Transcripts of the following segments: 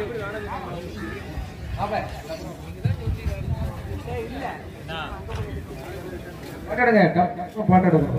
பாட்டாடுங்க பாட்டாடுங்க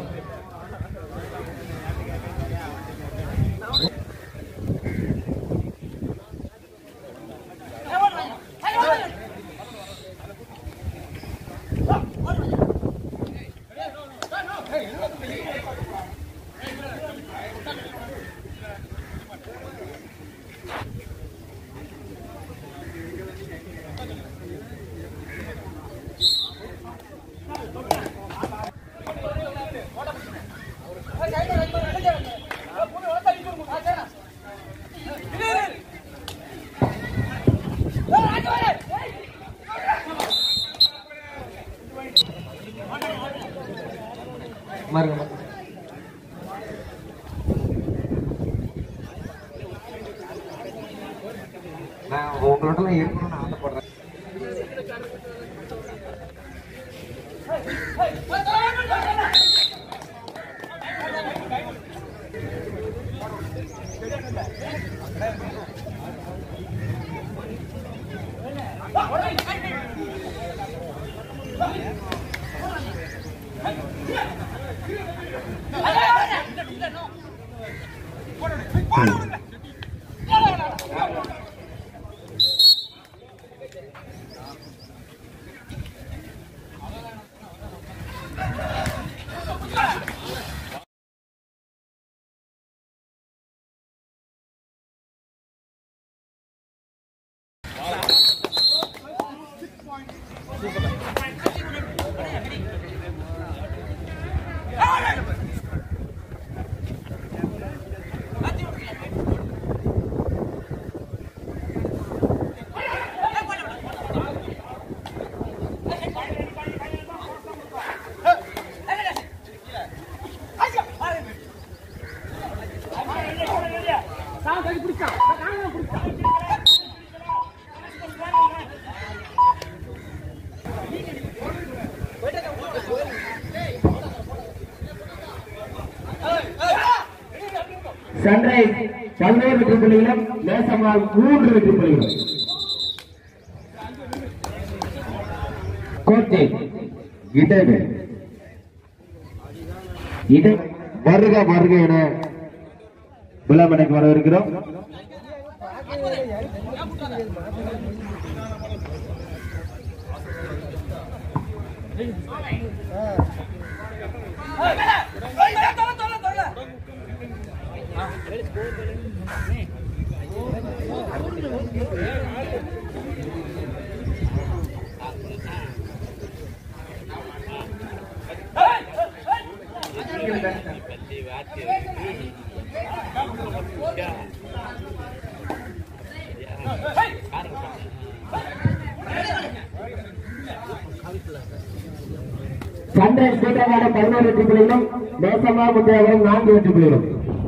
மாறுங்க நான் உங்களோட இருக்கணும்னு ஆசைப்படுறேன் சன்ரைஸ் பதினோரு வெற்றி புள்ளிகளும் நேசமால் மூன்று வெற்றி புள்ளிகளும் கோட்டை இடது இட வருக வருக என விழாமனைக்கு வரவிருக்கிறோம் சன்ரைஸ் கூட்டமாக பதினோரு வெற்றி புள்ளிகளும் நேசமா முந்தையவரும் நான்கு வெற்றி புள்ளிகளும்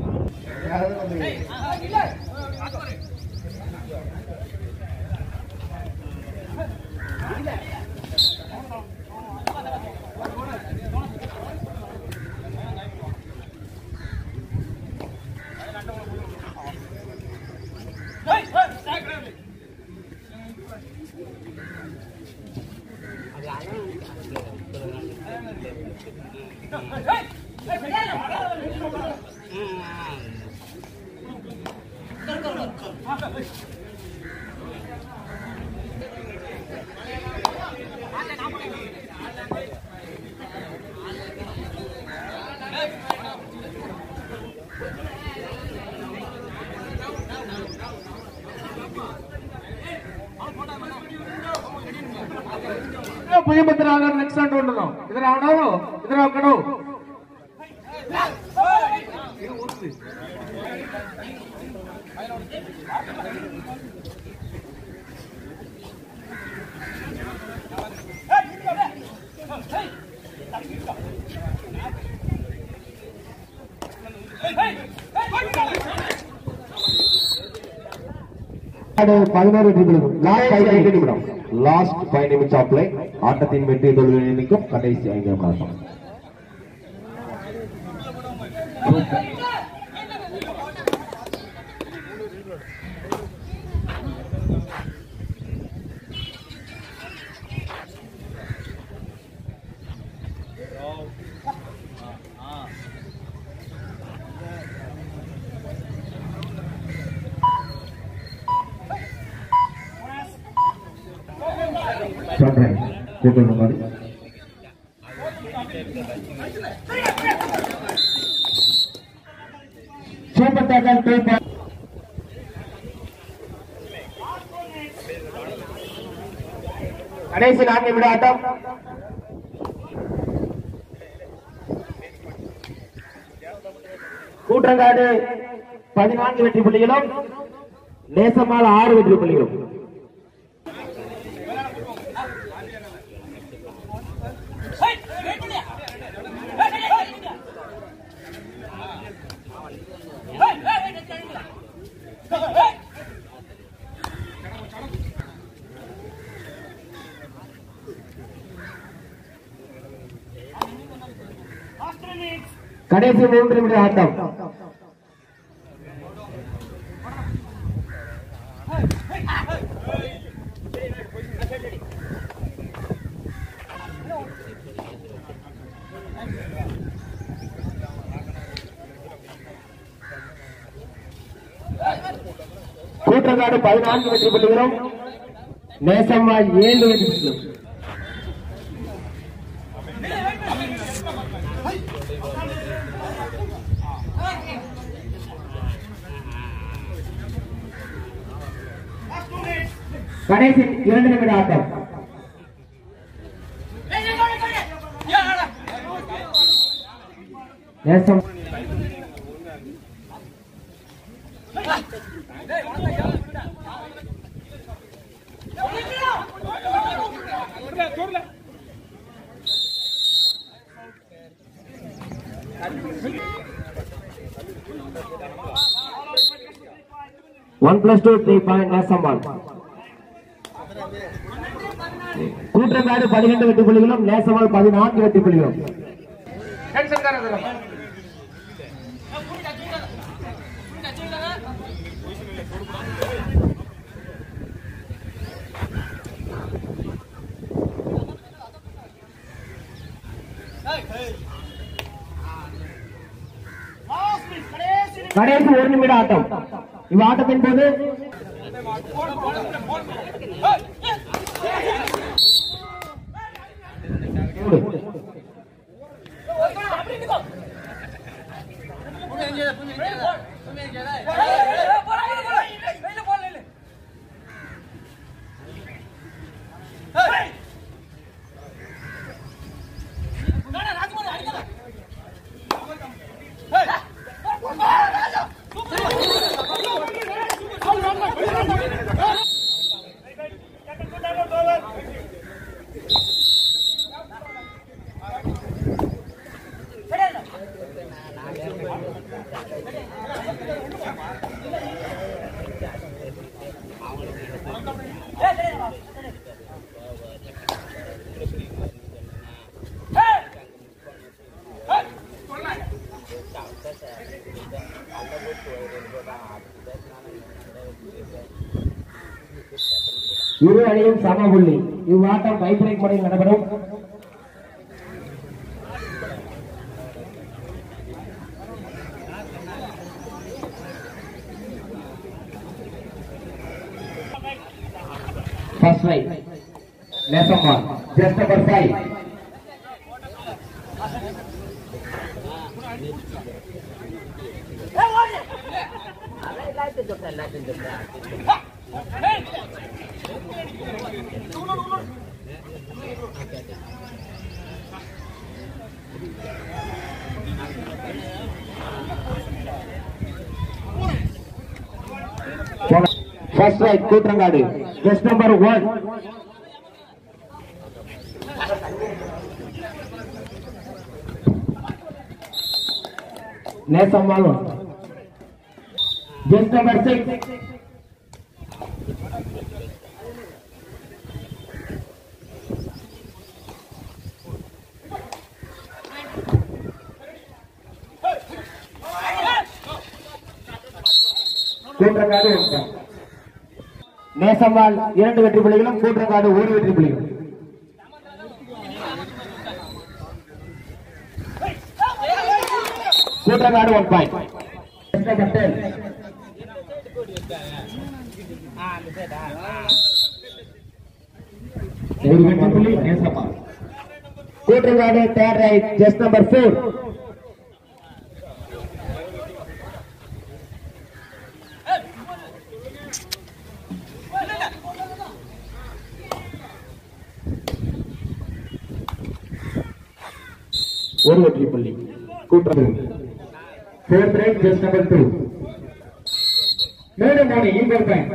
పుయ్యబద్ర నెక్స్ట్ అంటూ ఉండను ఇద్దరు అవడం ఇద్దరు ఒక్కడు பதினோரு லாஸ்ட் ஐந்து நிமிடம் last five minutes of play ஆட்டத்தின் வெற்றி தோல்வி நிற்கும் கடைசி ஐந்து நிமிடம் சன்ரைஸ் கூட்டுறங்காடு சூப்பர் டேக்கல் டூ பாயிண்ட் கடைசி நான்கு நிமிட ஆட்டம் கூட்டங்காடு பதினான்கு வெற்றி புள்ளிகளும் நேசமால் ஆறு வெற்றி புள்ளிகளும் கடைசி மூன்று நிமிட ஆட்டம் கூற்றங்காடு பதினான்கு வெற்றி புள்ளிகளும் நேசம்மா ஏழு வெற்றி புள்ளிகளும் கடைசி இரண்டு நிமிட ஆட்டம் நேசம் one plus two three point நேசம்மாள் கூற்றங்காடு பதினெட்டு வெற்றி புள்ளிகளும் நேசமால் பதினான்கு வெற்றி புள்ளிகளும் கடைசி ஒரு நிமிட ஆட்டம் இவ் ஆட்டத்தின் போது இரு அணியும் சம புள்ளி இவ்வாட்டம் கைப்பிரேக் முறையில் நடைபெறும் First right. Nesama. Just number five. First right, Kutrangadu. Just number one. Nesam Malon. Just number six. கூற்றங்காடு ஒன்றாம் நேசம்மாள் இரண்டு வெற்றி புள்ளிகளும் கூற்றங்காடு ஒரு வெற்றி புள்ளிகளும் கூற்றங்காடு ஒன் பாயிண்ட் பட்டேல் ஒரு வெற்றி புள்ளி நேசமால் கூட்டுங்காடு third right just number four ஒரு வெற்றி புள்ளி கூட்டுறது fourth right just number two மேலும் நானே ஈகல் பேங்க்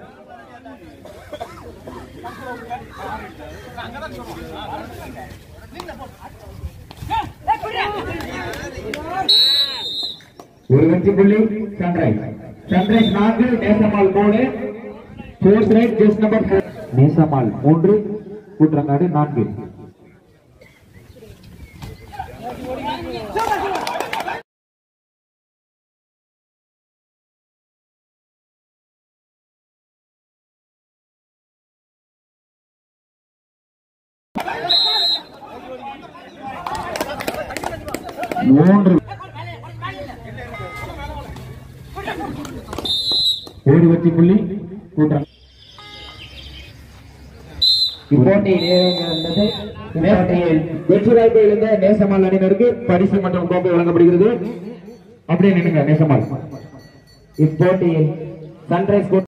ஒரு வெற்றி புள்ளி சன்ரைஸ் சன்ரைஸ் நான்கு நேசமால் மூணு fourth right just number four நேசமால் மூன்று கூட்டுறங்காடு நான்கு மூன்று ஒரு வெற்றி புள்ளி கூட்டுறங்க இப்போட்டியில் இணைந்தது இப்போட்டியில் வெற்றி வாய்ப்பு இழந்த நேசமால் அணியினருக்கு பரிசு மற்றும் கோப்பை வழங்கப்படுகிறது அப்படியே நின்னுங்க நேசமால் இப்போட்டியில் சன்ரைஸ்